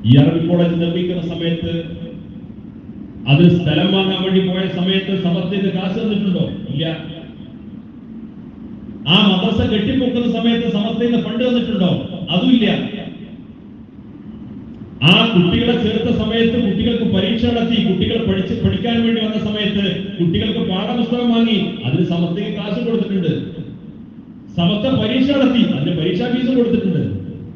ഈ അറബി കോളേജ് നിർമ്മിക്കുന്ന സമയത്ത് അത് സ്ഥലം വാങ്ങാൻ വേണ്ടി പോയ സമയത്ത് സമസ്തയ്ക്ക് കാശ് തന്നിട്ടുണ്ടോ ഇല്ല ആ മദ്രസ കെട്ടിപ്പൊക്കുന്ന സമയത്ത് സമസ്തയിൽ ഫണ്ട് തന്നിട്ടുണ്ടോ അതുമില്ല ആ കുട്ടികളെ ചേർത്ത സമയത്ത് കുട്ടികൾക്ക് പരീക്ഷ നടത്തി കുട്ടികൾ പഠിച്ച് പഠിക്കാൻ വേണ്ടി വന്ന സമയത്ത് കുട്ടികൾക്ക് പാഠപുസ്തകം വാങ്ങി അതിന് സമസ്തയ്ക്ക് കാശ് കൊടുത്തിട്ടുണ്ട് സമസ്ത പരീക്ഷ നടത്തി അതിന് പരീക്ഷാ ഫീസ് കൊടുത്തിട്ടുണ്ട്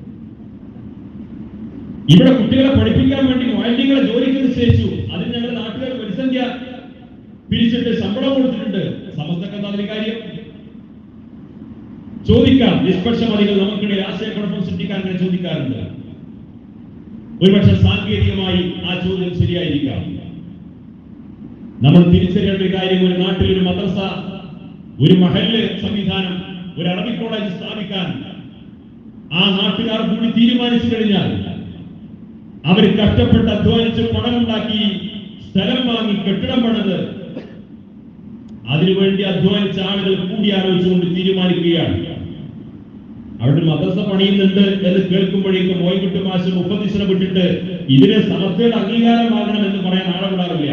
ഇവിടെ കുട്ടികളെ പഠിപ്പിക്കാൻ വേണ്ടി മാലിന്യങ്ങളെ ജോലിക്ക് നിശ്ചയിച്ചു അതിന് ഞങ്ങളുടെ നാട്ടുകാർ പരിസംഖ്യ പിരിച്ചിട്ട് ശമ്പളം കൊടുത്തിട്ടുണ്ട് സമസ്തക്ക് അതിന് കാര്യം ചോദിക്കാം നിഷ്പക്ഷമതികൾ നമുക്കിടയിൽ ആശയക്കുഴപ്പം സൃഷ്ടിക്കാൻ അങ്ങനെ ചോദിക്കാറുണ്ട് ഒരുപക്ഷെ സാങ്കേതികമായി ആ ചോദ്യം ശരിയായിരിക്കാം നമ്മൾ തിരിച്ചറിയേണ്ട ഒരു കാര്യം ഒരു നാട്ടിൽ ഒരു മദ്രസ ഒരു മഹല്ല് സംവിധാനം ഒരു അറബി കോളേജ് സ്ഥാപിക്കാൻ ആ നാട്ടുകാർ കൂടി തീരുമാനിച്ചു കഴിഞ്ഞാൽ അവർ കഷ്ടപ്പെട്ട് അധ്വാനിച്ച് പണമുണ്ടാക്കി സ്ഥലം വാങ്ങി കെട്ടിടം പണിത് അതിനുവേണ്ടി അധ്വാനിച്ച ആളുകൾ കൂടി ആലോചിച്ചുകൊണ്ട് തീരുമാനിക്കുകയാണ് അവിടെ മദ്രസ പണിയുന്നുണ്ട് എന്ന് കേൾക്കുമ്പോഴേക്കും മോയിക്കുട്ടി മാഷ് മുപ്പത്തിശ്ര വിട്ടിട്ട് ഇതിന് സമസ്തയുടെ അംഗീകാരമാകണം എന്ന് പറയാൻ ആളുണ്ടാവില്ല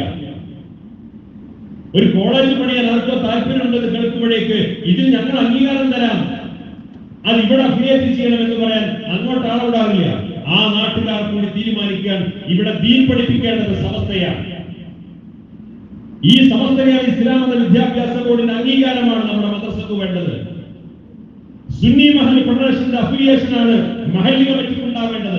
ഒരു കോളേജ് പണിയാൻ ആർക്കോ താല്പര്യമുണ്ടെന്ന് കേൾക്കുമ്പോഴേക്ക് ഇതിന് ഞങ്ങൾ അംഗീകാരം തരാം അത് ഇവിടെ അഫിലിയേറ്റ് ചെയ്യണമെന്ന് പറയാൻ അങ്ങോട്ട് ആളുണ്ടാവില്ല ആ നാട്ടുകാർ കൂടി തീരുമാനിക്കാൻ ഇവിടെ ദീൻ പഠിപ്പിക്കേണ്ടത് സമസ്തയാണ് ഈ സമസ്തയാണ് ഇസ്ലാം എന്ന വിദ്യാഭ്യാസ ബോർഡിന്റെ അംഗീകാരമാണ് നമ്മുടെ മദ്രസക്ക് വേണ്ടത് സുന്നി മഹൽ ഫെഡറേഷന്റെ അഫിലിയേഷൻ ആണ് മഹല്ലി കമ്മിറ്റിക്ക് ഉണ്ടാവേണ്ടത്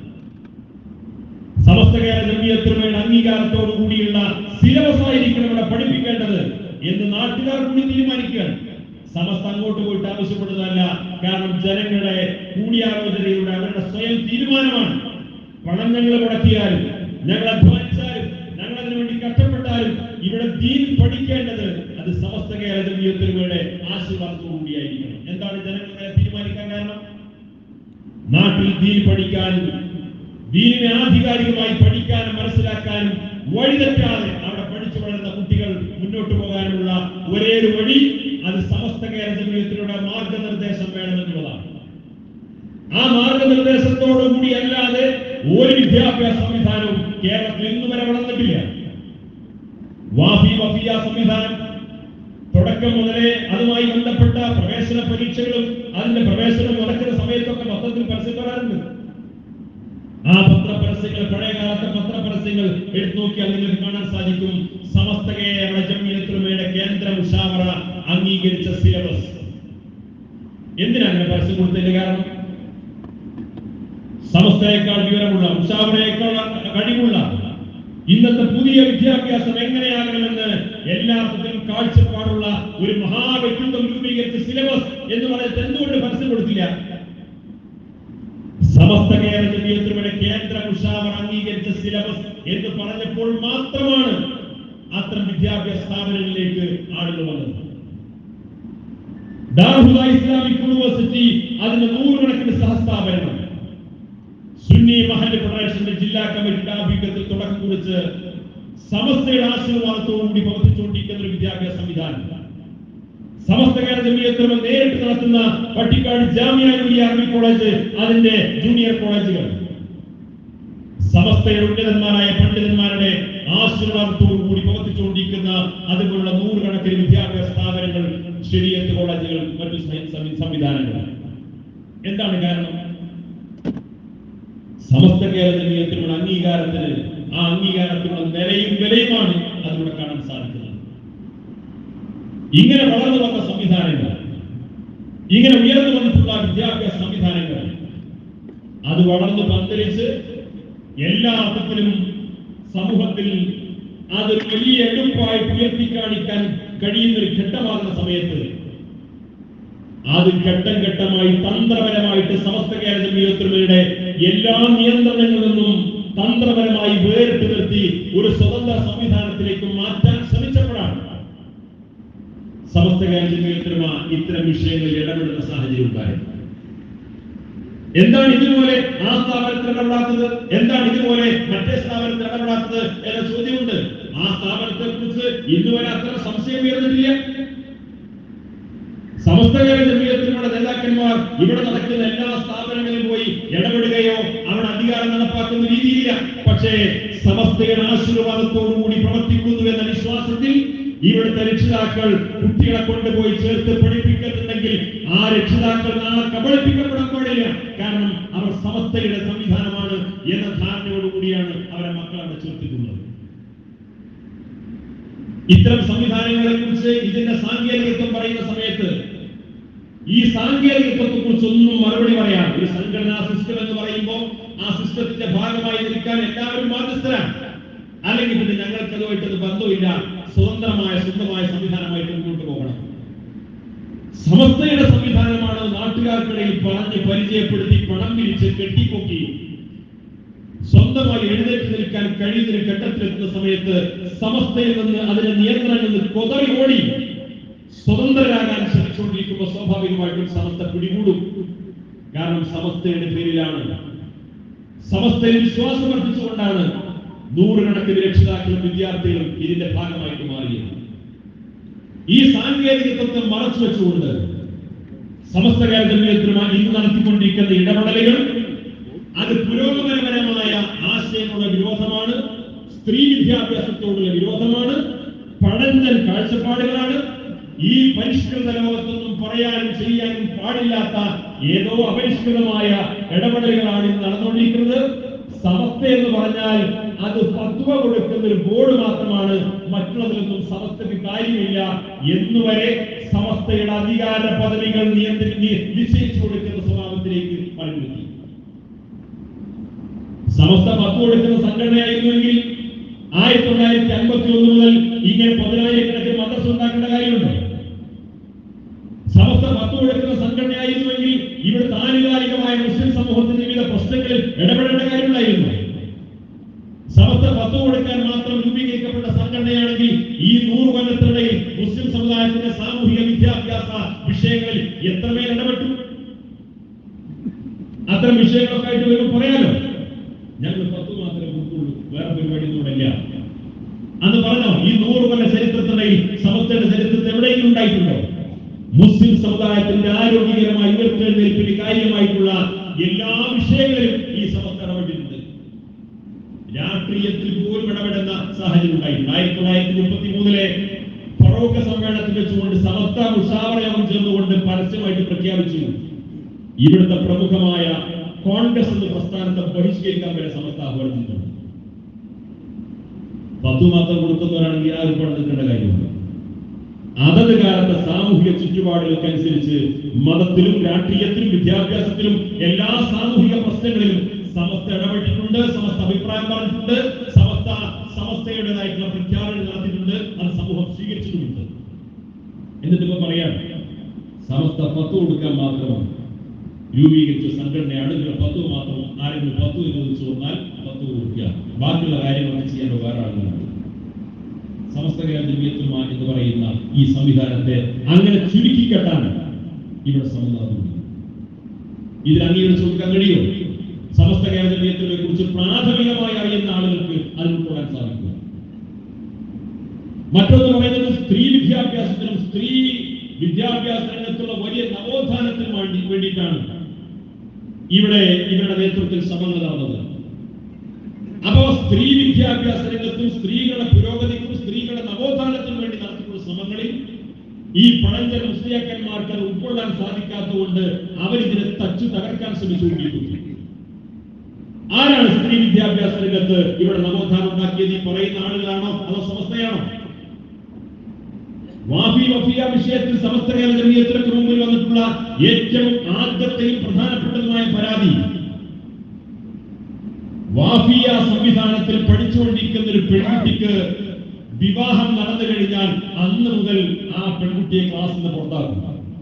സമസ്ത കേരള ജമിയത്തിനുമേൽ അംഗീകാരത്തോടു കൂടിയുള്ള സിലബസ് ആയിരിക്കണം ഇവിടെ പഠിപ്പിക്കേണ്ടത് എന്ന് നാട്ടുകാർ കൂടി തീരുമാനിക്കുകയാണ് സമസ്ത അങ്ങോട്ട് പോയിട്ട് ആവശ്യപ്പെടുന്നതല്ല കാരണം ജനങ്ങളുടെ കൂടിയാലോചനയിലൂടെ അവരുടെ സ്വയം തീരുമാനമാണ് പണം ഞങ്ങൾ മുടക്കിയാലും ഞങ്ങൾ അധ്വാനിച്ചാലും ഞങ്ങൾ അതിനു വേണ്ടി കഷ്ടപ്പെട്ടാലും ഇവിടെ ദീൻ പഠിക്കേണ്ടത് അത് സമസ്ത കേരള ജമിയത്തിനുമേടെ ആശീർവാദത്തോടു കൂടിയായിരിക്കണം എന്താണ് ജനങ്ങൾ അങ്ങനെ തീരുമാനിക്കാൻ കാരണം നാട്ടിൽ ദീൻ പഠിക്കാനും ദീനിനെ ആധികാരികമായി പഠിക്കാനും മനസ്സിലാക്കാനും വഴിതെറ്റാതെ അവിടെ പഠിച്ചു വളരുന്ന കുട്ടികൾ മുന്നോട്ട് പോകാനുള്ള ഒരേ ഒരു വഴി അത് സമസ്ത കേരള ജമീയത്തിലൂടെ മാർഗനിർദ്ദേശം വേണമെന്നുള്ളതാണ് ആ മാർഗനിർദ്ദേശത്തോടുകൂടി അല്ലാതെ ഒരു വിദ്യാഭ്യാസ സംവിധാനവും കേരളത്തിൽ ഇന്നു വരെ വളർന്നിട്ടില്ല വാഫി വഫിയ സംവിധാനം തുടക്കം മുതലേ അതുമായി ബന്ധപ്പെട്ട പ്രവേശന പരീക്ഷകളും അതിന്റെ പ്രവേശനം നടക്കുന്ന സമയത്തൊക്കെ പത്രത്തിൽ പരസ്യം വരാറുണ്ട് ആ പത്രപരസ്യങ്ങൾ പഴയ കാലത്തെ പത്രപരസ്യങ്ങൾ എടുത്തു നോക്കിയാൽ നിങ്ങൾക്ക് കാണാൻ സാധിക്കും സമസ്ത കേരള ജമിയത്തുമയുടെ കേന്ദ്ര മുഷാവറ അംഗീകരിച്ച സിലബസ് എന്തിനാ അങ്ങനെ പരസ്യം കൊടുത്തതിന്റെ കാരണം സമസ്തയേക്കാൾ വിവരമുള്ള മുഷാവറയേക്കാൾ കഴിവുള്ള ഇന്നത്തെ പുതിയ വിദ്യാഭ്യാസം എങ്ങനെയാകണമെന്ന് എല്ലാത്തിനും കാഴ്ചപ്പാടുള്ള ഒരു മഹാവ്യക്തിത്വം രൂപീകരിച്ച സിലബസ് എന്ന് പറയുന്നത് എന്തുകൊണ്ട് പരസ്യം കൊടുത്തില്ല സമസ്ത കേരള ജമീയത്തിനുവേണ്ടി കേന്ദ്ര മുഷാവർ അംഗീകരിച്ച സിലബസ് എന്ന് പറഞ്ഞപ്പോൾ മാത്രമാണ് അത്തരം വിദ്യാഭ്യാസ സ്ഥാപനങ്ങളിലേക്ക് ആളുകൾ വന്നത് ദാറുൽ ഇസ്ലാമിക് യൂണിവേഴ്സിറ്റി അതിന്റെ നൂറുകണക്കിന് സഹസ്ഥാപനങ്ങൾ സുന്നി മഹല്ല് ഫെഡറേഷന്റെ ജില്ലാ കമ്മിറ്റിയുടെ ആഭിമുഖ്യത്തിൽ തുടക്കം കുറിച്ച് സമസ്തയുടെ ആശീർവാദത്തോടുകൂടി പ്രവർത്തിച്ചുകൊണ്ടിരിക്കുന്ന ഒരു വിദ്യാഭ്യാസ സംവിധാനം സമസ്ത കേരള ജമീയത്തിൽ നേരിട്ട് നടത്തുന്ന പട്ടിക്കാട് ജാമിയ ജൂനിയർ അറബി കോളേജ് അതിന്റെ ജൂനിയർ കോളേജുകൾ സമസ്തയുടെ ഉന്നതന്മാരായ പണ്ഡിതന്മാരുടെ ആശീർവാദത്തോടു കൂടി പ്രവർത്തിച്ചുകൊണ്ടിരിക്കുന്ന അതുപോലുള്ള നൂറുകണക്കിന് വിദ്യാഭ്യാസ സ്ഥാപനങ്ങൾ ശരിയത്ത് കോളേജുകൾ മറ്റു സ- സംവി- സംവിധാനങ്ങൾ എന്താണ് കാരണം സമസ്ത കേരള ജമീയത്തിനുള്ള അംഗീകാരത്തിന് ആ അംഗീകാരത്തിനുള്ള നിലയും വിലയുമാണ് അതിലൂടെ കാണാൻ സാധിക്കുന്നത് ഇങ്ങനെ വളർന്നു വന്ന സംവിധാനങ്ങൾ ഇങ്ങനെ ഉയർന്നു വന്നിട്ടുള്ള വിദ്യാഭ്യാസ സംവിധാനങ്ങൾ അത് വളർന്നു പന്തലിച്ച് എല്ലാ അർത്ഥത്തിലും സമൂഹത്തിൽ അത് വലിയ എടുപ്പായി ഉയർത്തി കാണിക്കാൻ കഴിയുന്ന ഒരു ഘട്ടമാകുന്ന സമയത്ത് അത് ഘട്ടം ഘട്ടമായി തന്ത്രപരമായിട്ട് സമസ്ത കേരള ജമീയത്തുമയുടെ എല്ലാ നിയന്ത്രണങ്ങളിൽ നിന്നും തന്ത്രപരമായി വേറിട്ട് നിർത്തി ഒരു സ്വതന്ത്ര സംവിധാനത്തിലേക്ക് മാറ്റാൻ ശ്രമിച്ചപ്പോഴാണ് സമസ്ത കേരള ജമീയത്തുമ ഇത്തരം വിഷയങ്ങളിൽ ഇടപെടുന്ന സാഹചര്യം ഉണ്ടായത് എന്താണ് ഇതുപോലെ ആ സ്ഥാപനത്തിൽ ഇടപെടാത്തത് എന്താണ് ഇതുപോലെ മറ്റേ സ്ഥാപനത്തിൽ ഇടപെടാത്തത് എന്ന ചോദ്യമുണ്ട് ആ സ്ഥാപനത്തെ കുറിച്ച് ഇന്നുവരെ അത്ര സംശയം ഉയർന്നിട്ടില്ല സമസ്തകാല ജമീയത്തിലുള്ള നേതാക്കന്മാർ ഇവിടെ നടക്കുന്ന എല്ലാ സ്ഥാപനങ്ങളിലും പോയി ഇടപെടുകയോ അവിടെ അധികാരം നടപ്പാക്കുന്ന രീതിയില്ല പക്ഷേ സമസ്തയുടെ ആശീർവാദത്തോടുകൂടി പ്രവർത്തിക്കുന്നു എന്ന വിശ്വാസത്തിൽ ഇവിടുത്തെ രക്ഷിതാക്കൾ കുട്ടികളെ കൊണ്ടുപോയി ചേർത്ത് പഠിപ്പിക്കുന്നുണ്ടെങ്കിൽ ആ രക്ഷിതാക്കൾ നാളെ കബളിപ്പിക്കപ്പെടാൻ പാടില്ല കാരണം അവർ സമസ്തയുടെ സംവിധാനമാണ് എന്ന ധാരണയോടുകൂടിയാണ് അവരെ മക്കൾ അവിടെ ചേർത്തിട്ടുള്ളത് ഇത്തരം സംവിധാനങ്ങളെ കുറിച്ച് ഇതിന്റെ സാങ്കേതികത്വം പറയുന്ന സമയത്ത് ഈ സാങ്കേതികത്വത്തെ കുറിച്ച് ഒന്നും മറുപടി പറയാം ഒരു സംഘടനാ സിസ്റ്റം എന്ന് പറയുമ്പോൾ ആ സിസ്റ്റത്തിന്റെ ഭാഗമായി നിൽക്കാൻ എല്ലാവരും ബാധ്യസ്ഥരാണ് അല്ലെങ്കിൽ പിന്നെ ഞങ്ങൾക്ക് അതുമായിട്ടൊരു ബന്ധമില്ല സ്വതന്ത്രമായ സ്വന്തമായ സംവിധാനമായിട്ട് മുന്നോട്ട് പോകണം സമസ്തയുടെ സംവിധാനമാണ് നാട്ടുകാർക്കിടയിൽ പറഞ്ഞ് പരിചയപ്പെടുത്തി പണം പിരിച്ച് കെട്ടിപ്പൊക്കി സ്വന്തമായി എഴുന്നേറ്റ് നിൽക്കാൻ കഴിയുന്ന ഒരു ഘട്ടത്തിലെത്തുന്ന സമയത്ത് സമസ്തയിൽ നിന്ന് അതിന്റെ നിയന്ത്രണങ്ങളിൽ നിന്ന് കൊതറി ഓടി സ്വതന്ത്രരാകാൻ ശ്രമിച്ചുകൊണ്ടിരിക്കുമ്പോൾ സ്വാഭാവികമായിട്ടും സമസ്ത പിടികൂടും കാരണം സമസ്തയുടെ പേരിലാണ് സമസ്തയിൽ വിശ്വാസം അർപ്പിച്ചുകൊണ്ടാണ് നൂറുകണക്കിന് രക്ഷിതാക്കളും വിദ്യാർത്ഥികളും ഇതിന്റെ ഭാഗമായിട്ട് മാറിയത് ഈ സാങ്കേതികത്വത്തെ മറച്ചു വെച്ചുകൊണ്ട് സമസ്തകാല ജമീയത്തിനുമായി ഇന്ന് നടത്തിക്കൊണ്ടിരിക്കുന്ന ഇടപെടലുകൾ അത് പുരോഗമനപരമായ ആശയങ്ങളുടെ വിരോധമാണ് സ്ത്രീ വിദ്യാഭ്യാസത്തോടുള്ള വിരോധമാണ് പഴഞ്ചൻ കാഴ്ചപ്പാടുകളാണ് ഈ പരിഷ്കൃത ലോകത്തൊന്നും പറയാനും ചെയ്യാനും പാടില്ലാത്ത ഏതോ അപരിഷ്കൃതമായ ഇടപെടലുകളാണ് ഇന്ന് നടന്നുകൊണ്ടിരിക്കുന്നത് സമസ്ത എന്ന് പറഞ്ഞാൽ അത് ഫത്വ കൊടുക്കുന്ന ഒരു ബോർഡ് മാത്രമാണ് മറ്റുള്ളതിലൊന്നും സമസ്തയ്ക്ക് കാര്യമില്ല എന്നുവരെ സമസ്തയുടെ അധികാര പദവികൾ നിയന്ത്രി നി- നിശ്ചയിച്ചു കൊടുക്കുന്ന സ്വഭാവത്തിലേക്ക് മറിഞ്ഞിരുത്തി സമസ്ത പത്ത് കൊടുക്കുന്ന സംഘടനയായിരുന്നുവെങ്കിൽ ആയിരത്തി തൊള്ളായിരത്തി അൻപത്തി ഒന്ന് മുതൽ ഇങ്ങനെ പതിനായിരക്കണക്കിന് മദ്രസ ഉണ്ടാക്കേണ്ട കാര്യമുണ്ടോ സമസ്ത പത്ത് കൊടുക്കുന്ന സംഘടനയായിരുന്നുവെങ്കിൽ ഇവിടുത്തെ ആനുകാലികമായ മുസ്ലിം സമൂഹത്തിന്റെ വിവിധ പ്രശ്നങ്ങളിൽ ഇടപെടേണ്ട കാര്യമുണ്ടായിരുന്നു സമസ്ത പത്ത് കൊടുക്കാൻ മാത്രം രൂപീകരിക്കപ്പെട്ട സംഘടനയാണെങ്കിൽ ഈ നൂറ് കൊല്ലത്തിനിടയിൽ മുസ്ലിം സമുദായത്തിന്റെ സാമൂഹിക വിദ്യാഭ്യാസ വിഷയങ്ങളിൽ എത്രമേൽ ഇടപെട്ടു അത്തരം വിഷയങ്ങളൊക്കെ ആയിട്ട് വരുമ്പോൾ പറയാലോ ഞങ്ങൾ പത്ത് മാത്രമേ കൊടുക്കുള്ളൂ വേറെ പരിപാടി ഒന്നുമില്ല അന്ന് പറഞ്ഞോ ഈ നൂറ് കൊല്ല ചരിത്രത്തിനിടയിൽ സമസ്തയുടെ ചരിത്രത്തിൽ എവിടെയെങ്കിലും ഉണ്ടായിട്ടുണ്ടോ മുസ്ലിം സമുദായത്തിന്റെ ആരോഗ്യകരമായ ഉയർത്തെഴുന്നേൽപ്പിന് കാര്യമായിട്ടുള്ള എല്ലാ വിഷയങ്ങളിലും ഈ സമസ്ത ഇടപെട്ടിട്ടുണ്ട് രാഷ്ട്രീയത്തിൽ പോലും ഇടപെടുന്ന സാഹചര്യം ഉണ്ടായിട്ടുണ്ട് ആയിരത്തി തൊള്ളായിരത്തി മുപ്പത്തി മൂന്നിലെ ഫറോക്ക സമ്മേളനത്തിൽ വെച്ചുകൊണ്ട് സമസ്ത മുഷാവറ യോഗം ചേർന്നുകൊണ്ട് പരസ്യമായിട്ട് പ്രഖ്യാപിച്ചു ഇവിടുത്തെ പ്രമുഖമായ കോൺഗ്രസ് എന്ന പ്രസ്ഥാനത്തെ ബഹിഷ്കരിക്കാൻ വരെ സമസ്ത ആഹ്വാനം ചെയ്തിട്ടുണ്ട് പത്തു മാത്രം കൊടുക്കുന്നവരാണെങ്കിൽ ആ ഒരുപാട് നിൽക്കേണ്ട കാര്യമുണ്ട് അതത് കാലത്തെ സാമൂഹിക ചുറ്റുപാടുകൾക്കനുസരിച്ച് മതത്തിലും രാഷ്ട്രീയത്തിലും വിദ്യാഭ്യാസത്തിലും എല്ലാ സാമൂഹിക പ്രശ്നങ്ങളിലും സമസ്ത ഇടപെട്ടിട്ടുണ്ട് സമസ്ത അഭിപ്രായം പറഞ്ഞിട്ടുണ്ട് സമസ്ത സമസ്തയുടേതായിട്ടുള്ള പ്രഖ്യാപനം നടത്തിയിട്ടുണ്ട് അത് സമൂഹം സ്വീകരിച്ചിട്ടുമുണ്ട് എന്നിട്ട് ഇപ്പൊ പറയാം സമസ്ത പത്ത് കൊടുക്കാൻ മാത്രം രൂപീകരിച്ച സംഘടനയാണ് ഇതിൽ പത്ത് മാത്രം ആരെങ്കിലും പത്ത് എന്ന് വെച്ച് വന്നാൽ പത്ത് കൊടുക്കുക ബാക്കിയുള്ള കാര്യങ്ങളൊക്കെ ചെയ്യാൻ വേറെ ആളുകളുണ്ട് സമസ്ത കേരള ജമിയത്തുമ എന്ന് പറയുന്ന ഈ സംവിധാനത്തെ അങ്ങനെ ചുരുക്കിക്കെട്ടാൻ ഇവിടെ സമ്മതമുണ്ട് ഇതിൽ അംഗീകരിച്ചു കൊടുക്കാൻ കഴിയും സമസ്ത കേരള ജമിയത്തിനെ കുറിച്ച് പ്രാഥമികമായി അറിയുന്ന ആളുകൾക്ക് അത് ഉൾക്കൊള്ളാൻ സാധിക്കും മറ്റൊന്ന് പറയുന്നത് സ്ത്രീ വിദ്യാഭ്യാസത്തിനും സ്ത്രീ വിദ്യാഭ്യാസ രംഗത്തുള്ള വലിയ നവോത്ഥാനത്തിനും വേണ്ടി വേണ്ടിയിട്ടാണ് ഇവിടെ ഇവരുടെ നേതൃത്വത്തിൽ ശ്രമങ്ങൾ നടന്നത് അപ്പോ സ്ത്രീ വിദ്യാഭ്യാസ രംഗത്തും സ്ത്രീകളുടെ പുരോഗതിക്കും സ്ത്രീകളുടെ നവോത്ഥാനത്തിനും വേണ്ടി നടത്തുന്ന ശ്രമങ്ങളിൽ ഈ പഴഞ്ചൻ മുസ്ലിയാക്കന്മാർക്ക് അത് ഉൾക്കൊള്ളാൻ സാധിക്കാത്തതുകൊണ്ട് അവരിതിനെ തച്ചു തകർക്കാൻ ശ്രമിച്ചുകൊണ്ടിരിക്കുന്നു ആരാണ് സ്ത്രീ വിദ്യാഭ്യാസ രംഗത്ത് ഇവിടെ നവോത്ഥാനം ഉണ്ടാക്കിയത് ഈ പറയുന്ന ആളുകളാണോ അതോ സമസ്തയാണോ വാഫി വഫിയ വിഷയത്തിൽ സമസ്ത കേരള ജമീയത്തിനൊക്കെ മുമ്പിൽ വന്നിട്ടുള്ള ഏറ്റവും ആദ്യത്തെയും പ്രധാനപ്പെട്ടതുമായ പരാതി വാഫിയ സംവിധാനത്തിൽ പഠിച്ചുകൊണ്ടിരിക്കുന്ന ഒരു പെൺകുട്ടിക്ക് വിവാഹം നടന്നു കഴിഞ്ഞാൽ അന്ന് മുതൽ ആ പെൺകുട്ടിയെ ക്ലാസ്സിൽ നിന്ന് പുറത്താക്കും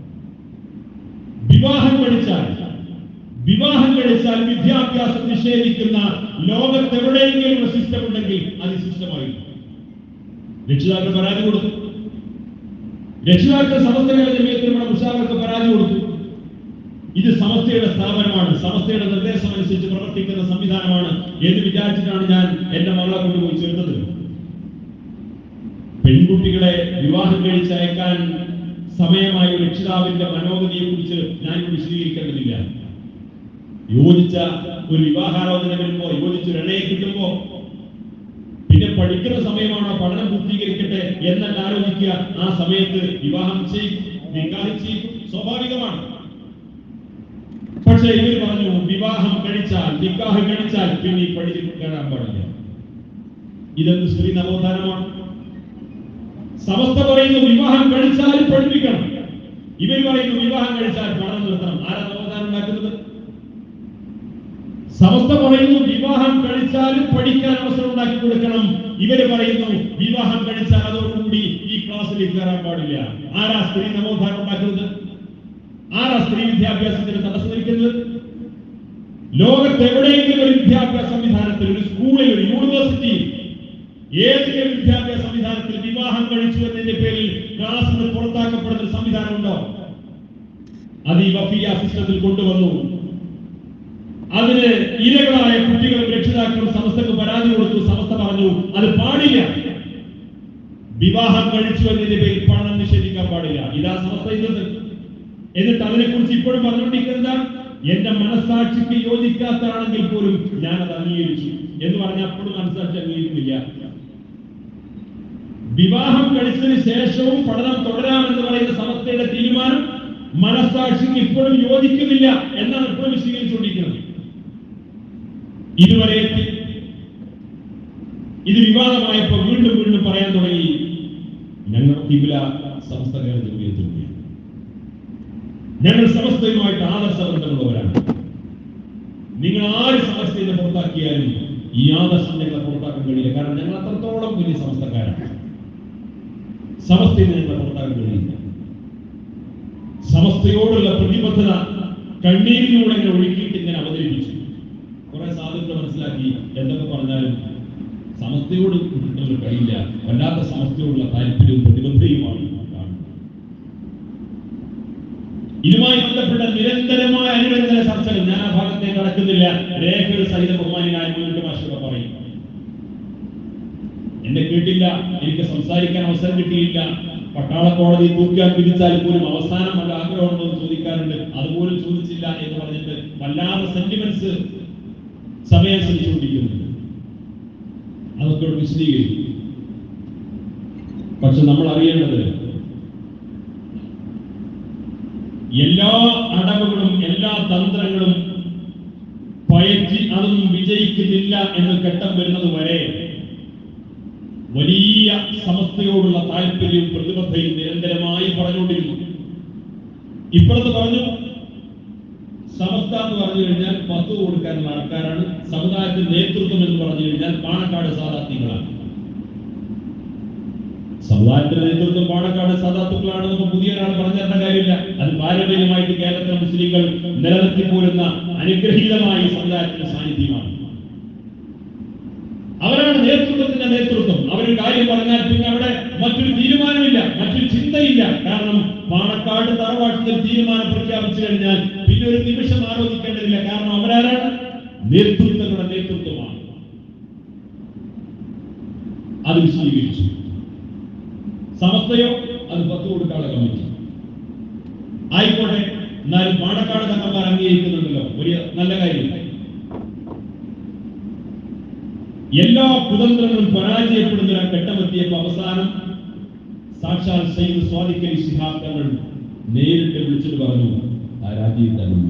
വിവാഹം കഴിച്ചാൽ വിവാഹം കഴിച്ചാൽ വിദ്യാഭ്യാസം നിഷേധിക്കുന്ന ലോകത്തെവിടെയെങ്കിലും ഒരു സിസ്റ്റം ഉണ്ടെങ്കിൽ അത് സിസ്റ്റമായി രക്ഷിതാക്കൾ പരാതി കൊടുത്തു രക്ഷിതാക്കൾ സമസ്തകളുടെ ജമീയത്തിനുള്ള മുഷാവർക്ക് പരാതി കൊടുത്തു ഇത് സമസ്തയുടെ സ്ഥാപനമാണ് സമസ്തയുടെ നിർദ്ദേശം അനുസരിച്ച് പ്രവർത്തിക്കുന്ന സംവിധാനമാണ് എന്ന് വിചാരിച്ചിട്ടാണ് ഞാൻ എന്റെ മകളെ കൊണ്ടുപോയി ചേർത്തത് പെൺകുട്ടികളെ വിവാഹം കഴിച്ചയക്കാൻ സമയമായ ഒരു രക്ഷിതാവിന്റെ മനോഗതിയെ കുറിച്ച് ഞാൻ വിശദീകരിക്കേണ്ടതില്ല യോജിച്ച ഒരു വിവാഹാലോചന വരുമ്പോ യോജിച്ച ഒരു ഇണയെ കിട്ടുമ്പോ പിന്നെ പഠിക്കുന്ന സമയമാണോ പഠനം പൂർത്തീകരിക്കട്ടെ എന്നല്ല ആലോചിക്കുക ആ സമയത്ത് വിവാഹം ചെയ്യും നിക്കാഹ് ചെയ്യും സ്വാഭാവികമാണ് പക്ഷേ ഇവർ പറഞ്ഞു വിവാഹം കഴിച്ചാൽ നിക്കാഹ് കഴിച്ചാൽ പിന്നെ ഈ പഠിച്ച് കയറാൻ പാടില്ല ഇതെന്ത് സ്ത്രീ നവോത്ഥാനമാണ് സമസ്ത പറയുന്നു വിവാഹം കഴിച്ചാൽ പഠിപ്പിക്കണം ഇവർ പറയുന്നു വിവാഹം കഴിച്ചാൽ പഠനം നിർത്തണം ആരാ നവോത്ഥാനം ഉണ്ടാക്കുന്നത് സമസ്ത പറയുന്നു വിവാഹം കഴിച്ചാലും പഠിക്കാൻ അവസരം ഉണ്ടാക്കി കൊടുക്കണം ഇവര് പറയുന്നു വിവാഹം കഴിച്ചാൽ അതോടുകൂടി ഈ ക്ലാസ്സിൽ കയറാൻ പാടില്ല ആരാ സ്ത്രീ നവോത്ഥാനം ഉണ്ടാക്കുന്നത് ആരാ സ്ത്രീ വിദ്യാഭ്യാസത്തിന് തടസ്സം നിൽക്കുന്നത് ലോകത്ത് എവിടെയെങ്കിലും ഒരു വിദ്യാഭ്യാസ സംവിധാനത്തിൽ ഒരു സ്കൂളിൽ ഒരു യൂണിവേഴ്സിറ്റിയിൽ ഏതെങ്കിലും വിദ്യാഭ്യാസ സംവിധാനത്തിൽ വിവാഹം കഴിച്ചു എന്നതിന്റെ പേരിൽ ക്ലാസ്സിൽ നിന്ന് പുറത്താക്കപ്പെടുന്ന ഒരു സംവിധാനമുണ്ടോ അത് ഈ വഫിയ സിസ്റ്റത്തിൽ കൊണ്ടുവന്നു അതിന് ഇരകളായ കുട്ടികളും രക്ഷിതാക്കളും സമസ്തക്ക് പരാതി കൊടുത്തു സമസ്ത പറഞ്ഞു അത് പാടില്ല വിവാഹം കഴിച്ചു എന്നതിന്റെ പേരിൽ പണം നിഷേധിക്കാൻ പാടില്ല ഇതാ സമസ്ത ഇന്നത് എന്നിട്ട് അതിനെക്കുറിച്ച് ഇപ്പോഴും പറഞ്ഞുകൊണ്ടിരിക്കുന്നത് എന്റെ മനസ്സാക്ഷിക്ക് യോജിക്കാത്തതാണെങ്കിൽ പോലും ഞാൻ അത് അംഗീകരിച്ചു എന്ന് പറഞ്ഞാൽ അപ്പോഴും മനസ്സാക്ഷി അംഗീകരിക്കുന്നില്ല വിവാഹം കഴിച്ചതിന് ശേഷവും പഠനം തുടരാമെന്ന് പറയുന്ന സമസ്തയുടെ തീരുമാനം മനസ്സാക്ഷിക്ക് ഇപ്പോഴും യോജിക്കുന്നില്ല എന്നാണ് ഇപ്പോഴും വിശദീകരിച്ചുകൊണ്ടിരിക്കുന്നത് ഇതുവരെ ഇത് വിവാദമായപ്പോൾ വീണ്ടും വീണ്ടും പറയാൻ തുടങ്ങി ഞങ്ങൾ കിബില സമസ്ത കേരളത്തിൽ ഞങ്ങൾ സമസ്തയുമായിട്ട് ആദർശ ബന്ധമുള്ളവരാണ് നിങ്ങൾ ആര് സമസ്തയെ പുറത്താക്കിയാലും ഈ ആദർശം ഞങ്ങളെ പുറത്താക്കാൻ കഴിയില്ല കാരണം ഞങ്ങൾ അത്രത്തോളം വലിയ സമസ്തക്കാരാണ് സമസ്തയിൽ നിന്ന് ഞങ്ങളെ പുറത്താക്കാൻ കഴിയില്ല സമസ്തയോടുള്ള പ്രതിബദ്ധത കണ്ണീരിലൂടെ ഇങ്ങനെ ഒഴുക്കിയിട്ട് ഇങ്ങനെ അവതരിപ്പിച്ചു കുറെ സാധുക്കൾ മനസ്സിലാക്കി എന്തൊക്കെ പറഞ്ഞാലും സമസ്തയോട് നമുക്ക് കഴിയില്ല വല്ലാത്ത സമസ്തയോടുള്ള താല്പര്യവും പ്രതിബദ്ധതയുമാണ് കാണുന്നത് ഇതുമായി ബന്ധപ്പെട്ട നിരന്തരമായ അനുരഞ്ജന ചർച്ചകൾ ഞാൻ ആ ഭാഗത്തേക്ക് കടക്കുന്നില്ല രേഖകൾ സഹിത ബഹുമാനായ മുന്നിട്ട് മാഷൊക്കെ പറയും എന്നെ കേട്ടില്ല എനിക്ക് സംസാരിക്കാൻ അവസരം കിട്ടിയില്ല പട്ടാള കോടതി തൂക്കാൻ വിധിച്ചാൽ പോലും അവസാനം വല്ല ആഗ്രഹമുണ്ടോ എന്ന് ചോദിക്കാറുണ്ട് അതുപോലും ചോദിച്ചില്ല എന്ന് പറഞ്ഞിട്ട് വല്ലാതെ സെന്റിമെന്റ്സ് സമയം ശ്രമിച്ചുകൊണ്ടിരിക്കുന്നുണ്ട് അതൊക്കെ ഇവിടെ വിശദീകരിക്കും പക്ഷെ നമ്മൾ അറിയേണ്ടത് എല്ലാ അടവുകളും എല്ലാ തന്ത്രങ്ങളും പയറ്റി അതൊന്നും വിജയിക്കുന്നില്ല എന്ന് ഘട്ടം വരുന്നത് വരെ വലിയ സമസ്തയോടുള്ള താല്പര്യവും പ്രതിബദ്ധയും നിരന്തരമായി പറഞ്ഞുകൊണ്ടിരുന്നു ഇപ്പുറത്ത് പറഞ്ഞു സമസ്ത എന്ന് പറഞ്ഞു കഴിഞ്ഞാൽ പത്ത് കൊടുക്കാനുള്ള ആൾക്കാരാണ് സമുദായത്തിന്റെ നേതൃത്വം എന്ന് പറഞ്ഞു കഴിഞ്ഞാൽ പാണക്കാട് സാധാർത്ഥികളാണ് സമുദായത്തിന്റെ നേതൃത്വം പാണക്കാട് സാധാത്തുക്കളാണ് നമുക്ക് പുതിയ ഒരാൾ പറഞ്ഞു തരേണ്ട കാര്യമില്ല അത് പാരമ്പര്യമായിട്ട് കേരളത്തിലെ മുസ്ലിങ്ങൾ നിലനിർത്തി പോരുന്ന അനുഗ്രഹീതമായ ഈ സമുദായത്തിന്റെ സാന്നിധ്യമാണ് അവരാണ് നേതൃത്വത്തിന്റെ നേതൃത്വം അവരൊരു കാര്യം പറഞ്ഞാൽ പിന്നെ അവിടെ മറ്റൊരു തീരുമാനമില്ല മറ്റൊരു ചിന്തയില്ല കാരണം പാണക്കാട് തറവാട്ടിൽ തീരുമാനം പ്രഖ്യാപിച്ചു കഴിഞ്ഞാൽ പിന്നെ ഒരു നിമിഷം ആലോചിക്കേണ്ടതില്ല കാരണം അവരാരാണ് നേതൃത്വങ്ങളുടെ നേതൃത്വമാണ് അത് വിശദീകരിച്ചു സമസ്തയോ അത് പത്ത് കൊടുക്കാനുള്ള കമ്മിറ്റി ആയിക്കോട്ടെ എന്നാലും പാണക്കാട് തങ്ങന്മാർ അംഗീകരിക്കുന്നുണ്ടല്ലോ ഒരു നല്ല കാര്യം എല്ലാ കുതന്ത്രങ്ങളും പരാജയപ്പെടുന്ന ഒരു ഘട്ടമെത്തിയപ്പോൾ അവസാനം സാക്ഷാൽ സൈദ് സ്വാദിക്കലി ശിഹാബ് തങ്ങൾ നേരിട്ട് വിളിച്ചിട്ട് പറഞ്ഞു ആ രാജ്യം തന്നെ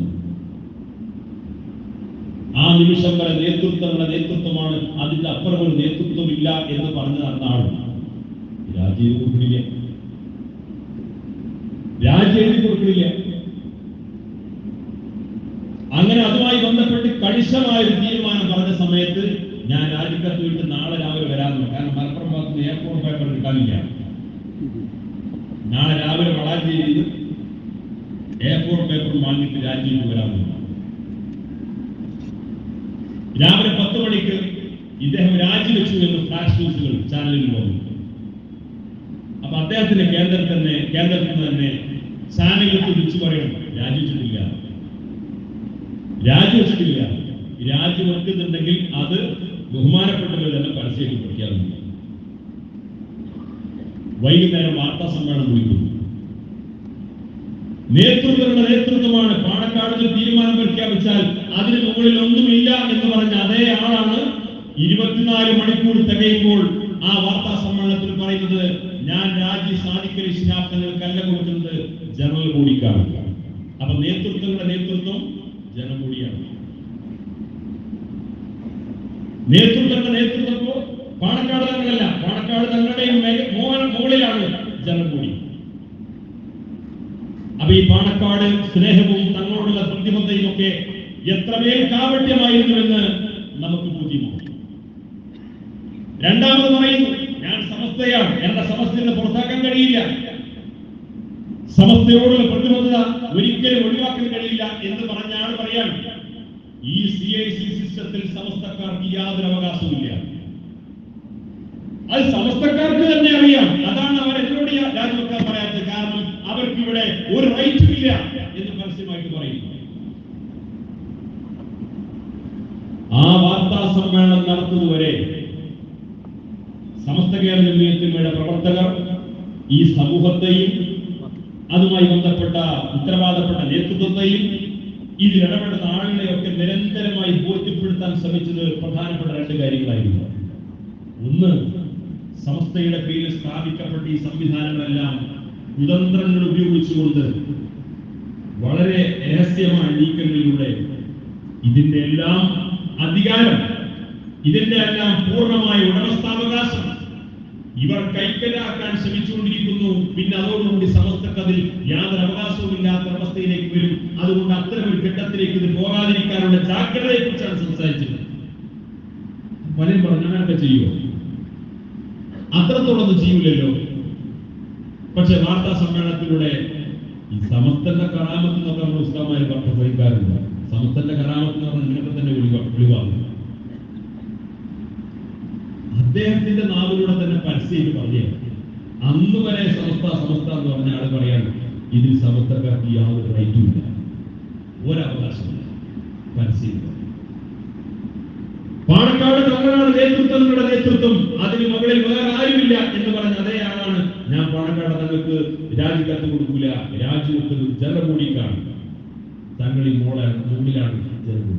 ആ നിമിഷം വരെ നേതൃത്വങ്ങളുടെ നേതൃത്വമാണ് അതിന്റെ അപ്പുറം ഒരു നേതൃത്വമില്ല എന്ന് പറഞ്ഞു നടന്ന ആൾ രാജ്യം എഴുതി കൊടുക്കില്ല രാജ്യം എഴുതി കൊടുക്കില്ല അങ്ങനെ അതുമായി ബന്ധപ്പെട്ട് കണിശമായ ഒരു തീരുമാനം പറഞ്ഞ സമയത്ത് ഞാൻ രാജിക്കത്ത് വിട്ട് നാളെ രാവിലെ വരാമെന്ന് കാരണം മലപ്പുറം ഭാഗത്ത് നിന്ന് എയർപോർട്ട് പേപ്പർ എടുക്കാനില്ല നാളെ രാവിലെ വളാഞ്ചേരിയിൽ എയർപോർട്ട് പേപ്പർ വാങ്ങിയിട്ട് രാജ്യത്ത് വരാമെന്ന് രാവിലെ പത്ത് മണിക്ക് ഇദ്ദേഹം രാജിവെച്ചു എന്ന് ഫ്ലാഷ് ന്യൂസുകൾ ചാനലിൽ വന്നു അപ്പൊ അദ്ദേഹത്തിന്റെ കേന്ദ്രത്തിൽ തന്നെ കേന്ദ്രത്തിൽ നിന്ന് തന്നെ ചാനലുകൾക്ക് വിളിച്ചു പറയണം രാജിവെച്ചിട്ടില്ല രാജിവെച്ചിട്ടില്ല രാജിവെക്കുന്നുണ്ടെങ്കിൽ അത് ബഹുമാനപ്പെട്ടവർ തന്നെ പരസ്യത്തിൽ പ്രഖ്യാപിക്കും വൈകുന്നേരം വാർത്താ സമ്മേളനം വിളിക്കുന്നു നേതൃത്വങ്ങളുടെ നേതൃത്വമാണ് പാണക്കാടിന് തീരുമാനം പ്രഖ്യാപിച്ചാൽ അതിന് മുകളിൽ ഒന്നുമില്ല എന്ന് പറഞ്ഞ അതേ ആളാണ് ഇരുപത്തിനാല് മണിക്കൂർ തികയുമ്പോൾ ആ വാർത്താ സമ്മേളനത്തിൽ പറയുന്നത് ഞാൻ രാജി സാധിക്കൽ ശിഹാബ് തങ്ങൾക്കല്ല കൊടുക്കുന്നത് ജനറൽ കൂടിക്കാണ് അപ്പൊ നേതൃത്വങ്ങളുടെ നേതൃത്വം ജനം കൂടിയാണ് നേതൃത്വങ്ങളുടെ നേതൃത്വം പാണക്കാട് തങ്ങളല്ല പാണക്കാട് തങ്ങളുടെയും മേ- മോഹന- മുകളിലാണ് ജനം കൂടി അപ്പൊ ഈ പാണക്കാട് സ്നേഹവും തങ്ങളോടുള്ള പ്രതിബദ്ധതയും ഒക്കെ എത്രമേൽ കാവട്യമായിരുന്നുവെന്ന് നമുക്ക് ബോധ്യമാണ് രണ്ടാമത് പറയുന്നു ഞാൻ സമസ്തയാണ് എന്റെ സമസ്തയിൽ നിന്ന് പുറത്താക്കാൻ കഴിയില്ല സമസ്തയോടുള്ള പ്രതിബദ്ധത ഒരിക്കലും ഒഴിവാക്കാൻ കഴിയില്ല എന്ന് പറഞ്ഞ ആൾ പറയാൻ ഈ സി ഐ സി സിസ്റ്റത്തിൽ സമസ്തക്കാർക്ക് യാതൊരു അവകാശവുമില്ല അത് സമസ്തക്കാർക്ക് തന്നെ അറിയാം അതാണ് അവർ എന്നോട് യാ- രാജിവെക്കാൻ പറയാത്തത് കാരണം അവർക്ക് ഇവിടെ ഒരു റൈറ്റും ഇല്ല എന്ന് പരസ്യമായിട്ട് പറയുന്നു ആ വാർത്താ സമ്മേളനം നടത്തുന്നതുവരെ സമസ്ത കേരള ജമിയത്തിന്മയുടെ പ്രവർത്തകർ ഈ സമൂഹത്തെയും അതുമായി ബന്ധപ്പെട്ട ഉത്തരവാദപ്പെട്ട നേതൃത്വത്തെയും ഇതിൽ ഇടപെടുന്ന ആളുകളെയൊക്കെ നിരന്തരമായി ബോധ്യപ്പെടുത്താൻ ശ്രമിച്ചത് പ്രധാനപ്പെട്ട രണ്ട് കാര്യങ്ങളായിരുന്നു ഒന്ന് സമസ്തയുടെ പേരിൽ സ്ഥാപിക്കപ്പെട്ട ഈ സംവിധാനങ്ങളെല്ലാം കുതന്ത്രങ്ങൾ ഉപയോഗിച്ചുകൊണ്ട് വളരെ രഹസ്യമായ നീക്കങ്ങളിലൂടെ ഇതിന്റെ എല്ലാം അധികാരം ഇതിന്റെ എല്ലാം പൂർണ്ണമായ ഉടമസ്ഥാവകാശം ഇവർ കൈക്കലാക്കാൻ ശ്രമിച്ചുകൊണ്ടിരിക്കുന്നു പിന്നെ അതോടുകൂടി സമസ്തക്കതിൽ യാതൊരു അവകാശവുമില്ലാത്ത അവസ്ഥയിലേക്ക് വരും അതുകൊണ്ട് അത്തരം ഒരു ഘട്ടത്തിലേക്ക് ഇത് പോകാതിരിക്കാനുള്ള ജാഗ്രതയെ കുറിച്ചാണ് സംസാരിച്ചത് പലരും പറഞ്ഞു അങ്ങനെയൊക്കെ ചെയ്യുമോ അത്രത്തോളൊന്നും ചെയ്യൂലല്ലോ പക്ഷെ വാർത്താ സമ്മേളനത്തിലൂടെ ഈ സമസ്തന്റെ കറാമത്ത് എന്നൊക്കെ നമ്മൾ ഉസ്താമാര് പ്രസംഗിക്കാറുണ്ട് സമസ്തന്റെ കറാമത്ത് എന്ന് പറഞ്ഞാൽ ഇങ്ങനെയൊക്കെ തന്നെ ഒഴിവാ- ഒഴിവാകും അദ്ദേഹത്തിന്റെ നാവിലൂടെ തന്നെ പരസ്യം പറഞ്ഞു അന്ന് വരെ സമസ്ത സമസ്ത എന്ന് പറഞ്ഞ ആള് പറയാൻ ഇതിൽ സമസ്തക്കാർക്ക് യാതൊരു റൈറ്റും ഇല്ല ഒരവകാശമില്ല പരസ്യം പാണക്കാട് തങ്ങളാണ് നേതൃത്വങ്ങളുടെ നേതൃത്വം അതിന് മുകളിൽ വേറെ ആരുമില്ല എന്ന് പറഞ്ഞ അതേ ആളാണ് ഞാൻ പാണക്കാട് തങ്ങൾക്ക് രാജിക്കത്ത് കൊടുക്കൂല രാജിവെക്കുന്നത് ജനകൂടിക്കാണ് തങ്ങൾ ഈ മോളാണ് മുമ്പിലാണ് ജനകൂടി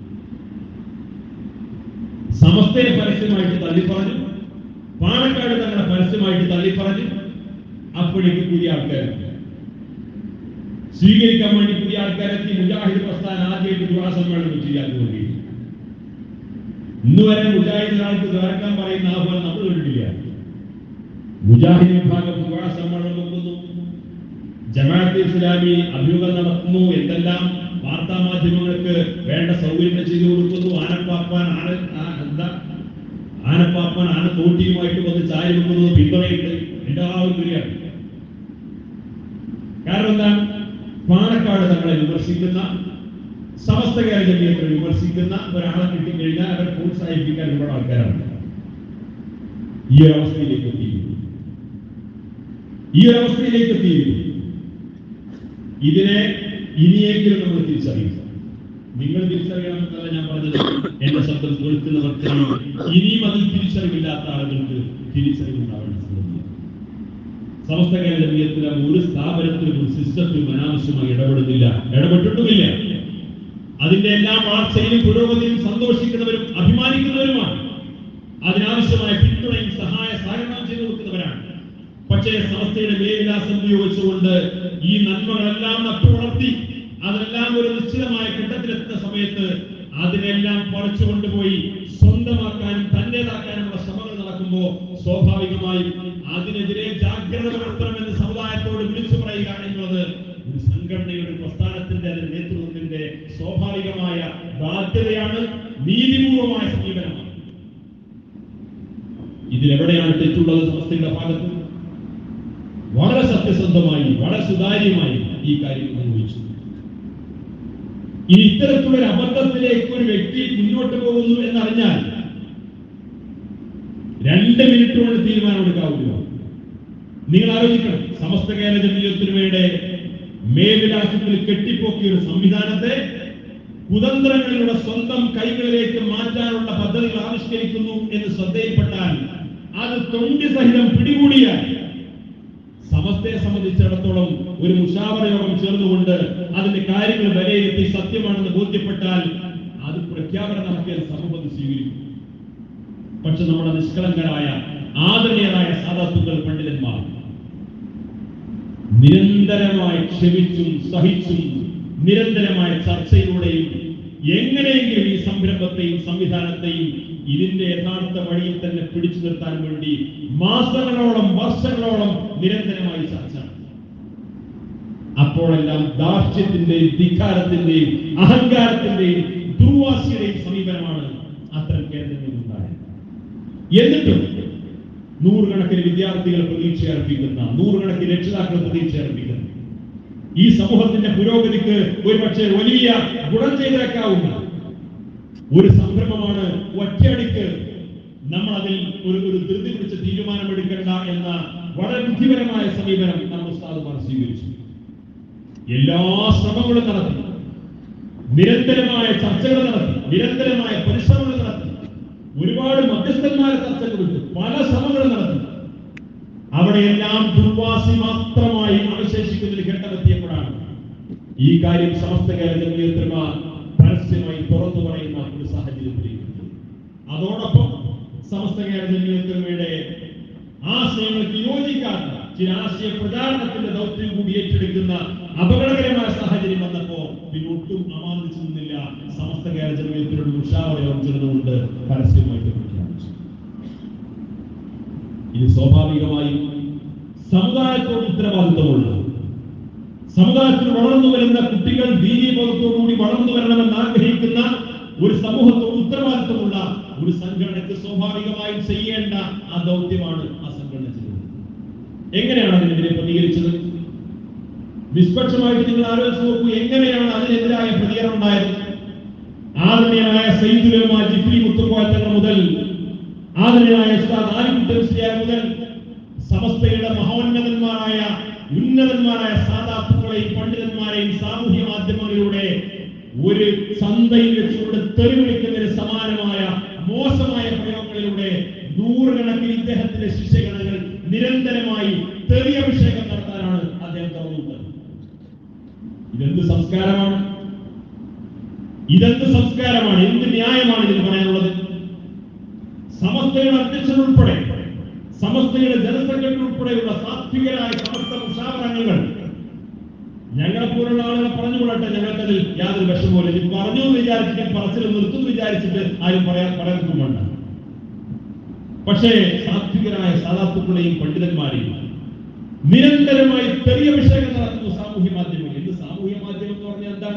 സമസ്തയെ പരസ്യമായിട്ട് തള്ളിപ്പറഞ്ഞു പാണക്കാട് തങ്ങളെ പരസ്യമായിട്ട് തള്ളിപ്പറഞ്ഞു അപ്പോഴേക്ക് പുതിയ ആൾക്കാരുണ്ട് സ്വീകരിക്കാൻ വേണ്ടി പുതിയ ആൾക്കാരെത്തി മുജാഹിദ് പ്രസ്ഥാനം ആദ്യമായിട്ട് ദുവാ സമ്മേളനം ചെയ്യാൻ വേണ്ടി ഇന്ന് വരെ മുജാഹിദിനാൾക്ക് ദ്വാരക്കാൻ പറയുന്ന ആഹ്വാനം നമ്മൾ കണ്ടിട്ടില്ല മുജാഹിദ് വിഭാഗം ദുവാ സമ്മേളനം വെക്കുന്നു ജമാഅത്ത് ഇസ്ലാമി അഭിമുഖം നടത്തുന്നു എന്തെല്ലാം വാർത്താ മാധ്യമങ്ങൾക്ക് വേണ്ട സൗകര്യങ്ങൾ ചെയ്തു കൊടുക്കുന്നു ആനപ്പാപ്പാൻ ആന ആ- എന്താ ആനപ്പാപ്പാൻ ആന തോട്ടിയുമായിട്ട് വന്ന് ചായ വെക്കുന്നത് പിന്തുണയുണ്ട് എല്ലാവരും വരികയാണ് കാരണം എന്താ പാണക്കാട് തങ്ങളെ വിമർശിക്കുന്ന സമസ്ത കേരള ജമീയത്തെ വിമർശിക്കുന്ന ഒരാളെ കിട്ടിക്കഴിഞ്ഞാൽ അവരെ പ്രോത്സാഹിപ്പിക്കാൻ ഒരുപാട് ആൾക്കാരാണ് ഈ ഒരു അവസ്ഥയിലേക്ക് എത്തിയിരിക്കുന്നു ഈ ഒരു അവസ്ഥയിലേക്ക് എത്തിയിരിക്കുന്നു ഇതിനെ ഇനിയെങ്കിലും നമ്മൾ തിരിച്ചറിയും നിങ്ങൾ തിരിച്ചറിയണം എന്നല്ല ഞാൻ പറഞ്ഞത് എന്റെ ശബ്ദം കേൾക്കുന്നവർക്ക് ഇനിയും അതിൽ തിരിച്ചറിവില്ലാത്ത ആളുകൾക്ക് തിരിച്ചറിവുണ്ടാവേണ്ട ശ്രമിക്കുക സമസ്ത കേരള ജമീയത്തിലെ ഒരു സ്ഥാപനത്തിലും ഒരു സിസ്റ്റത്തിലും അനാവശ്യമായി ഇടപെടുന്നില്ല ഇടപെട്ടിട്ടുമില്ല അതിന്റെ എല്ലാ വളർച്ചയിലും പുരോഗതിയും സന്തോഷിക്കുന്നവരും അഭിമാനിക്കുന്നവരുമാണ് അതിനാവശ്യമായ പിന്തുണയും സഹായ സഹകരണം ചെയ്തു കൊടുക്കുന്നവരാണ് പക്ഷേ സമസ്തയുടെ മേൽവിലാസം ഉപയോഗിച്ചുകൊണ്ട് ഈ നന്മകളെല്ലാം നട്ടു വളർത്തി അതെല്ലാം ഒരു നിശ്ചിതമായ ഘട്ടത്തിലെത്തുന്ന സമയത്ത് അതിനെല്ലാം പറിച്ചു കൊണ്ടുപോയി സ്വന്തമാക്കാനും തന്റേതാക്കാനുമുള്ള ശ്രമങ്ങൾ നടക്കുമ്പോൾ സ്വാഭാവികമായും അതിനെതിരെ ജാഗ്രത പുലർത്തണമെന്ന് സമുദായത്തോട് വിളിച്ചു പറയുക എന്നുള്ളത് ഒരു സംഘടനയുടെ ഒരു പ്രസ്ഥാനത്തിന്റെ അതിന്റെ നേതൃത്വത്തിന്റെ സ്വാഭാവികമായ ബാധ്യതയാണ് നീതിപൂർവമായ സമീപനമാണ് ഇതിലെവിടെയാണ് തെറ്റുള്ളത് സമസ്തയുടെ ഭാഗത്ത് വളരെ സത്യസന്ധമായി വളരെ സുതാര്യമായി ഈ കാര്യം നിർവഹിച്ചു ഇനി ഇത്തരത്തിലുള്ള ഒരു അബദ്ധത്തിലേക്ക് ഒരു വ്യക്തി മുന്നോട്ട് പോകുന്നു എന്നറിഞ്ഞാൽ രണ്ട് മിനിറ്റ് കൊണ്ട് തീരുമാനമെടുക്കാവുന്നതാണ് നിങ്ങൾ ആലോചിക്കണം സമസ്ത കേരള ജമീയത്തിനുമയുടെ മേൽവിലാസത്തിൽ കെട്ടിപ്പോക്കിയ ഒരു സംവിധാനത്തെ കുതന്ത്രങ്ങളിലൂടെ സ്വന്തം കൈകളിലേക്ക് മാറ്റാനുള്ള പദ്ധതികൾ ആവിഷ്കരിക്കുന്നു എന്ന് ശ്രദ്ധയിൽപ്പെട്ടാൽ അത് തൊണ്ടി സഹിതം പിടികൂടിയാൽ സമസ്തയെ സംബന്ധിച്ചിടത്തോളം ഒരു മുഷാവറ യോഗം ചേർന്നുകൊണ്ട് അതിന്റെ കാര്യങ്ങൾ വിലയിരുത്തി സത്യമാണെന്ന് ബോധ്യപ്പെട്ടാൽ അത് പ്രഖ്യാപനം നടത്തിയാൽ സമൂഹം സ്വീകരിക്കും പക്ഷെ നമ്മുടെ നിഷ്കളങ്കരായ ആദരണീയരായ സാധാത്തുക്കൾ പണ്ഡിതന്മാർ നിരന്തരമായി ക്ഷമിച്ചും സഹിച്ചും നിരന്തരമായ ചർച്ചയിലൂടെയും എങ്ങനെയെങ്കിലും ഈ സംരംഭത്തെയും സംവിധാനത്തെയും ഇതിന്റെ യഥാർത്ഥ വഴിയിൽ തന്നെ പിടിച്ചു നിർത്താൻ വേണ്ടി മാസങ്ങളോളം വർഷങ്ങളോളം നിരന്തരമായി ചർച്ച അപ്പോഴെല്ലാം ദാർഷ്ട്യത്തിന്റെയും ധിക്കാരത്തിന്റെയും അഹങ്കാരത്തിന്റെയും ദുർവാസിയുടെയും സമീപനമാണ് അത്തരം കേന്ദ്രങ്ങളിൽ ഉണ്ടായത് എന്നിട്ടും നൂറുകണക്കിന് വിദ്യാർത്ഥികൾ പ്രതീക്ഷ അർപ്പിക്കുന്ന നൂറുകണക്കിന് രക്ഷിതാക്കൾ പ്രതീക്ഷ അർപ്പിക്കുന്ന ഈ സമൂഹത്തിന്റെ പുരോഗതിക്ക് ഒരുപക്ഷെ വലിയ ഗുണം ചെയ്തേക്കാവുന്ന ഒരു സംരംഭമാണ് ഒറ്റയടിക്ക് നമ്മൾ അതിൽ ഒരു ഒരു ധൃതി പിടിച്ച തീരുമാനമെടുക്കേണ്ട എന്ന വളരെ ബുദ്ധിപരമായ സമീപനം നമ്മൾ ഉസ്താദുമാർ സ്വീകരിച്ചു എല്ലാ ശ്രമങ്ങളും നടത്തി നിരന്തരമായ ചർച്ചകൾ നടത്തി നിരന്തരമായ പരിശ്രമങ്ങൾ നടത്തി ഒരുപാട് മധ്യസ്ഥന്മാരെ ചർച്ച കൊടുത്തു പല ശ്രമങ്ങളും നടത്തി അവിടെയെല്ലാം ദുർവാസി മാത്രമായി അവശേഷിക്കുന്നതിൽ ഘട്ടമെത്തിയപ്പോഴാണ് ഈ കാര്യം സമസ്ത കേരള ജമീയത്തിന്മാർ പരസ്യമായി തുറന്നു പറയുന്ന ഒരു സാഹചര്യത്തിലേക്ക് എത്തി. അതോടൊപ്പം സമസ്ത കേരള ജമീയത്തിന്മയുടെ ആശയങ്ങൾക്ക് യോജിക്കാത്ത ചില ആശയ പ്രചാരണത്തിന്റെ ദൗത്യം കൂടി ഏറ്റെടുക്കുന്ന അപകടകരമായ സാഹചര്യം വന്നപ്പോ പിന്നെ ഒട്ടും അമാന്തിച്ചു നിന്നില്ല സമസ്ത കേരള ജമീയത്തിനോട് ഉഷാവയം ചേർന്നുകൊണ്ട് പരസ്യമായിട്ട് പ്രഖ്യാപിച്ചു ഇത് സ്വാഭാവികമായും സമുദായത്തോട് ഉത്തരവാദിത്തമുള്ള സമുദായത്തിൽ വളർന്നു വരുന്ന കുട്ടികൾ ദീനീബോധത്തോടുകൂടി വളർന്നു വരണമെന്ന് ആഗ്രഹിക്കുന്ന ഒരു സമൂഹത്തോട് ഉത്തരവാദിത്തമുള്ള ഒരു സംഘടനയ്ക്ക് സ്വാഭാവികമായും ചെയ്യേണ്ട ആ ദൗത്യമാണ് ആ സംഘടന ചെയ്തത് എങ്ങനെയാണ് അതിനെതിരെ പ്രതികരിച്ചത് നിഷ്പക്ഷമായിട്ട് നിങ്ങൾ ആലോചിച്ച് നോക്കൂ എങ്ങനെയാണ് അതിനെതിരായ പ്രതികരണം ഉണ്ടായത് ആദരണീയനായ സൈദുലമ ജിഫ്രി മുത്തുക്കോയ തങ്ങൾ മുതൽ ആദരണീയനായ ഉസ്താദ് ആലിക്കുട്ടി മുസ്ലിയാർ മുതൽ സമസ്തയുടെ മഹോന്നതന്മാരായ ഉന്നതന്മാരായ സാധാത്തുക്കളെയും പണ്ഡിതന്മാരെയും സാമൂഹ്യ മാധ്യമങ്ങളിലൂടെ ഒരു ചന്തയിൽ വെച്ചുകൊണ്ട് തെരുവിളിക്കുന്നതിന് സമാനമായ മോശമായ പ്രയോഗങ്ങളിലൂടെ നൂറുകണക്കിന് ഇദ്ദേഹത്തിന്റെ ശിഷ്യഗണങ്ങൾ നിരന്തരമായി തെറി അഭിഷേകം നടത്താനാണ് അദ്ദേഹം തുറന്നുകൊണ്ടത് ഇതെന്ത് സംസ്കാരമാണ് ഇതെന്ത് സംസ്കാരമാണ് എന്ത് ന്യായമാണ് ഇതിന് പറയാനുള്ളത് സമസ്തയുടെ അധ്യക്ഷൻ ഉൾപ്പെടെ സമസ്തയുടെ ജനറൽ സെക്രട്ടറി ഉൾപ്പെടെയുള്ള സാത്വികരായ സമസ്ത മുഷാവറംഗങ്ങൾ ഞങ്ങളെ പോലുള്ള ആളുകളെ പറഞ്ഞുകൊള്ളട്ടെ ഞങ്ങൾക്കതിൽ യാതൊരു വിഷമവുമില്ല ഇത് പറഞ്ഞു എന്ന് വിചാരിച്ചിട്ട് പറച്ചിൽ നിർത്തും വിചാരിച്ചിട്ട് ആരും പറയാൻ പറയാൻ വേണ്ട പക്ഷേ സാത്വികരായ സാധാത്തുക്കളെയും പണ്ഡിതന്മാരെയും നിരന്തരമായി തെറിയ വിഷയങ്ങൾ നടത്തുന്നു സാമൂഹ്യ മാധ്യമങ്ങൾ എന്ത് സാമൂഹ്യ മാധ്യമം എന്ന് പറഞ്ഞാൽ എന്താ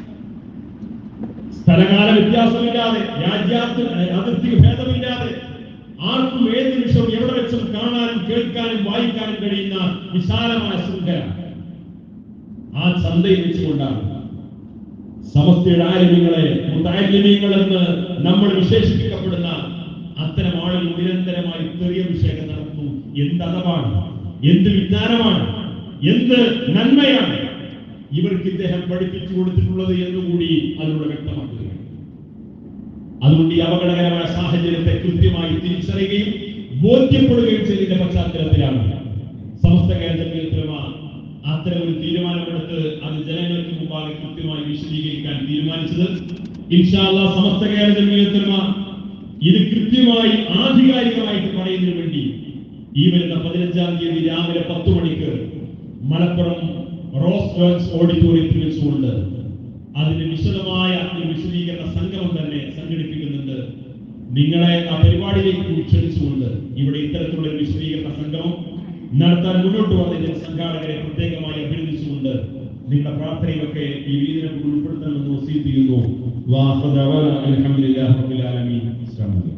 സ്ഥലകാല വ്യത്യാസമില്ലാതെ രാജ്യാത്ത് അതിർത്തി ഭേദമില്ലാതെ ആർക്കും ഏത് നിമിഷവും എവിടെ വെച്ചും കാണാനും കേൾക്കാനും വായിക്കാനും കഴിയുന്ന വിശാലമായ ശൃംഖല ആ ചന്തയിൽ വെച്ചുകൊണ്ടാണ് സമസ്തയുടെ ആലിമ്യങ്ങളെ മുത്താലിമ്യങ്ങൾ എന്ന് നമ്മൾ വിശേഷിപ്പിക്കപ്പെടുന്ന അത്തരം ആളുകൾ നിരന്തരമായി ചെറിയ വിഷയം നടത്തുന്നു എന്ത് അതവാണ് എന്ത് വിജ്ഞാനമാണ് എന്ത് നന്മയാണ് ഇവർക്ക് ഇദ്ദേഹം പഠിപ്പിച്ചു കൊടുത്തിട്ടുള്ളത് എന്നുകൂടി അതിലൂടെ വ്യക്തമാക്കുകയാണ് അതുകൊണ്ട് ഈ അപകടകരമായ സാഹചര്യത്തെ കൃത്യമായി തിരിച്ചറിയുകയും ബോധ്യപ്പെടുകയും ചെയ്തതിന്റെ പശ്ചാത്തലത്തിലാണ് സമസ്ത കേന്ദ്രത്തിലുമ അത്തരം ഒരു തീരുമാനമെടുത്ത് അത് ജനങ്ങൾക്ക് മുമ്പാകെ കൃത്യമായി വിശദീകരിക്കാൻ തീരുമാനിച്ചത് ഇൻഷാല്ല സമസ്ത കേന്ദ്രത്തിലുമ ഇത് കൃത്യമായി ആധികാരികമായിട്ട് പറയുന്നതിന് വേണ്ടി ഈ വരുന്ന പതിനഞ്ചാം തീയതി രാവിലെ പത്ത് മണിക്ക് മലപ്പുറം റോസ് ജോൺസ് ഓഡിറ്റോറിയത്തിൽ വെച്ചുകൊണ്ട് അതിന് വിശദമായ ഒരു വിശദീകരണ സംഗമം തന്നെ സംഘടിപ്പിക്കുന്നുണ്ട് നിങ്ങളെ ആ പരിപാടിയിലേക്ക് കൂടി ക്ഷണിച്ചുകൊണ്ട് ഇവിടെ ഇത്തരത്തിലുള്ള ഒരു വിശദീകരണ സംഗമം നടത്താൻ മുന്നോട്ട് വന്നതിന് സംഘാടകരെ പ്രത്യേകമായി അഭിനന്ദിച്ചുകൊണ്ട് നിങ്ങളുടെ പ്രാർത്ഥനയിലൊക്കെ ഈ വീടിനെ ഉൾപ്പെടുത്തണമെന്ന് വസീത് ചെയ്യുന്നു വാഹദ അലഹമുല്ലാ റബ്ബിൽ ആലമീൻ അസ്സലാമു അലൈക്കും